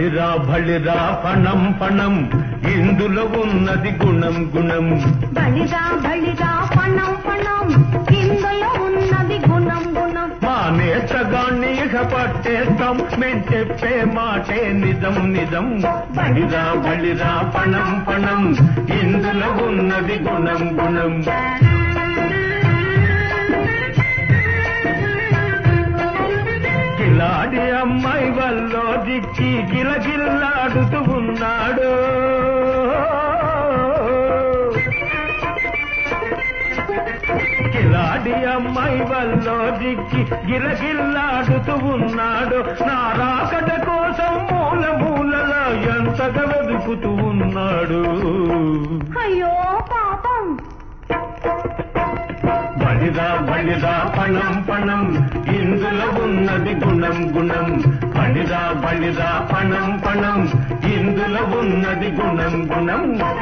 బలిరా బలిరా పణం పణం ఇందులో ఉన్నది గుణం గుణం బలిరా బలిరా పణం పణం ఇందులో ఉన్నది గుణం గుణం మా నేతగాన్ని ఇక పట్టేస్తాం మేం చెప్పే మాటే నిజం నిజం బలిరా బలిరా పణం పణం ఇందులో ఉన్నది గుణం గుణం కిలాడి అమ్మాయి వల్లో దిక్కి గిలగిల్లాడుతూ ఉన్నాడు కిలాడి అమ్మాయి వల్లో దిక్కి గిలగిల్లాడుతూ ఉన్నాడు నా రాకట కోసం మూల మూలలా ఎంతగా వెతుకుతూ ఉన్నాడు అయ్యో పాపం బలిరా బలిరా పణం పణం ఇందులో ఉన్నది గుణం గుణం బలిరా బలిరా పణం పణం ఇందులో ఉన్నది గుణం గుణం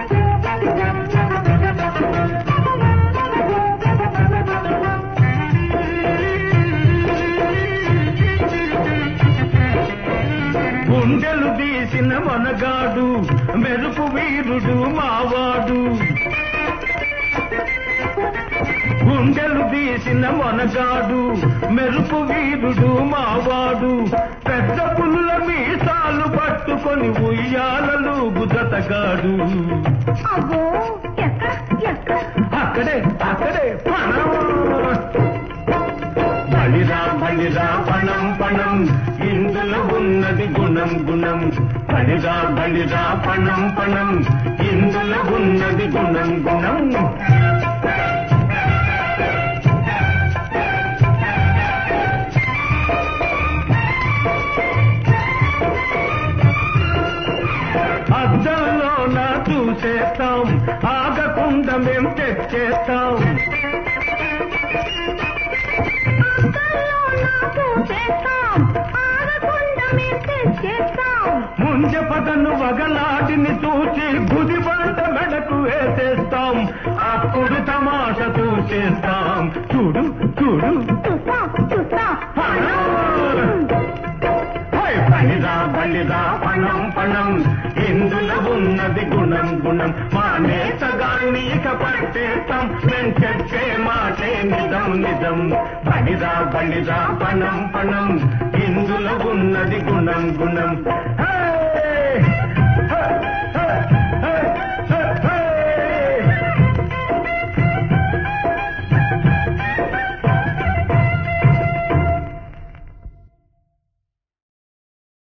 గుండెలు తీసిన మనగాడు మెరుపు వీరుడు మావాడు గుండెలు తీసిన మనగాడు మెరుపు వీరుడు మావాడు పెద్ద పుల్ల మీసాలు పట్టుకొని ఉయ్యాలలు గుదతగాడు అబ్బో ఎక్కడ ఎక్కడ అక్కడే అక్కడే పణం బలిరా బలిరా పణం పణం ఇందులో ఉన్నది గుణం గుణం బలిరా బలిరా పణం పణం ఇందులో ఉన్నది గుణం గుణం అద్దంలో నా చూసేస్తాం ఆగకుండా మేం తెచ్చేస్తాం కల్లో నాకు చేస్తాం ఆగకుండా మేము తెచ్చేస్తాం ముంజ పదను వగలాటిని చూచి గుది బంట మెడకు వేసేస్తాం అప్పుడు తమాష చూసేస్తాం చూడు చూడు చూస్తా చూస్తా హై, బలిరా బలిరా పణం పణం ఇందులో ఉన్నది గుణం గుణం మా నేతగాన్ని ఇక పట్టేస్తాం మేము చెప్పే మాటే నిజం నిజం బలిరా బలిరా పణం పణం ఇందులో ఉన్నది గుణం గుణం హే!